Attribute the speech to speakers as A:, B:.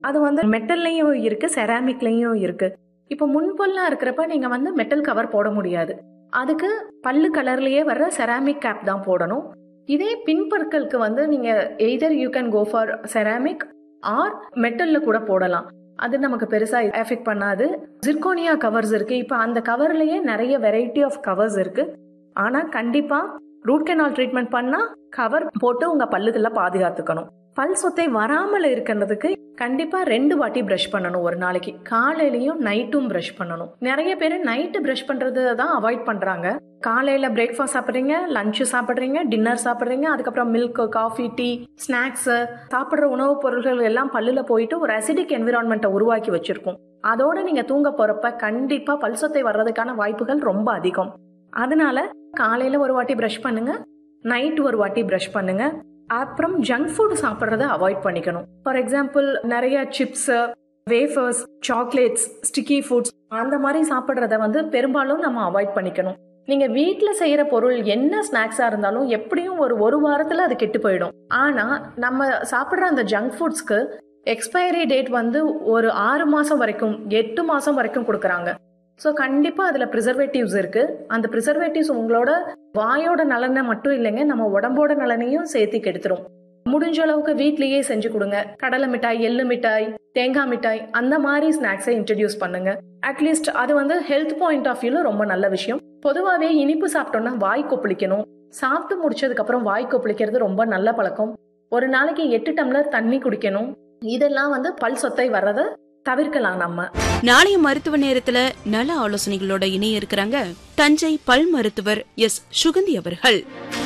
A: அது வந்து மெட்டல்லையும் இருக்கு செராமிக்லையும் இருக்கு இப்போ முன்பொல்லாம் இருக்கிறப்ப நீங்க வந்து மெட்டல் கவர் போட முடியாது அதுக்கு பல்லு கலர்லயே வர்ற செராமிக் கேப் தான் போடணும் இதே பின்பற்களுக்கு வந்து நீங்க either you can go for ceramic or மெட்டல்ல கூட போடலாம் அது நமக்கு பெருசா எஃபெக்ட் பண்ணாது ஜிர்கோனியா கவர்ஸ் இருக்கு இப்போ அந்த கவர்லயே நிறைய வெரைட்டி ஆஃப் கவர்ஸ் இருக்கு ஆனா கண்டிப்பா ரூட் கெனால் ட்ரீட்மெண்ட் பண்ணா கவர் போட்டு உங்க பல்லுகளை பாதுகாத்துக்கணும் பல் சொத்தை வராமல் இருக்கிறதுக்கு கண்டிப்பா ரெண்டு வாட்டி பிரஷ் பண்ணணும் ஒரு நாளைக்கு காலையிலயும் நைட்டும் பிரஷ் பண்ணணும் நிறைய பேர் நைட்டு பிரஷ் பண்றது தான் அவாய்ட் பண்றாங்க காலையில பிரேக்ஃபாஸ்ட் சாப்பிட்றீங்க லஞ்சு சாப்பிட்றீங்க டின்னர் சாப்பிட்றீங்க அதுக்கப்புறம் மில்க் காஃபி டீ ஸ்நாக்ஸ் சாப்பிட்ற உணவுப் பொருட்கள் எல்லாம் பல்லுல போயிட்டு ஒரு அசிடிக் என்விரான்மெண்ட்டை உருவாக்கி வச்சிருக்கும் அதோட நீங்க தூங்க போறப்ப கண்டிப்பா பல் சொத்தை வர்றதுக்கான வாய்ப்புகள் ரொம்ப அதிகம் அதனால காலையில ஒரு வாட்டி பிரஷ் பண்ணுங்க நைட் ஒரு வாட்டி பிரஷ் பண்ணுங்க அப்புறம் ஜங்க் ஃபுட் சாப்பிட்றத அவாய்ட் பண்ணிக்கணும் ஃபார் எக்ஸாம்பிள் நிறைய chips wafers chocolates sticky foods அந்த மாதிரி சாப்பிட்றத வந்து பெரும்பாலும் நம்ம அவாய்ட் பண்ணிக்கணும் நீங்க வீட்ல செய்யற பொருள் என்ன ஸ்நாக்ஸா இருந்தாலும் எப்படியும் ஒரு ஒரு வாரத்துல அது கெட்டு போயிடும் ஆனா நம்ம சாப்பிட்ற அந்த ஜங்க் ஃபுட்ஸ்க்கு எக்ஸ்பைரி டேட் வந்து ஒரு ஆறு மாசம் வரைக்கும் எட்டு மாசம் வரைக்கும் கொடுக்குறாங்க ஸோ கண்டிப்பா அதுல ப்ரிசர்வேட்டிவ்ஸ் இருக்கு அந்த ப்ரிசர்வேட்டிவ்ஸ் உங்களோட வாயோட நலனை மட்டும் இல்லைங்க நம்ம உடம்போட நலனையும் சேர்த்து கெடுத்துரும் முடிஞ்ச அளவுக்கு வீட்லயே செஞ்சு கொடுங்க கடலை மிட்டாய் எள்ளு மிட்டாய் தேங்காய் மிட்டாய் அந்த மாதிரி ஸ்நாக்ஸை இன்ட்ரடியூஸ் பண்ணுங்க அட்லீஸ்ட் அது வந்து ஹெல்த் பாயிண்ட் ஆஃப் வியூல ரொம்ப நல்ல விஷயம் பொதுவாகவே இனிப்பு சாப்பிட்டோம்னா வாய் கொப்பளிக்கணும் சாப்பிட்டு முடிச்சதுக்கு அப்புறம் வாய் கொப்பளிக்கிறது ரொம்ப நல்ல பழக்கம் ஒரு நாளைக்கு எட்டு டம்ளர் தண்ணி குடிக்கணும் இதெல்லாம் வந்து பல் சொத்தை வர்றதை தவிர்க்கலாம் நம்ம
B: நாளைய மருத்துவ நேரத்துல நல ஆலோசனைகளோட இணைய இருக்கிறாங்க தஞ்சை பல் மருத்துவர் எஸ் சுகந்தி அவர்கள்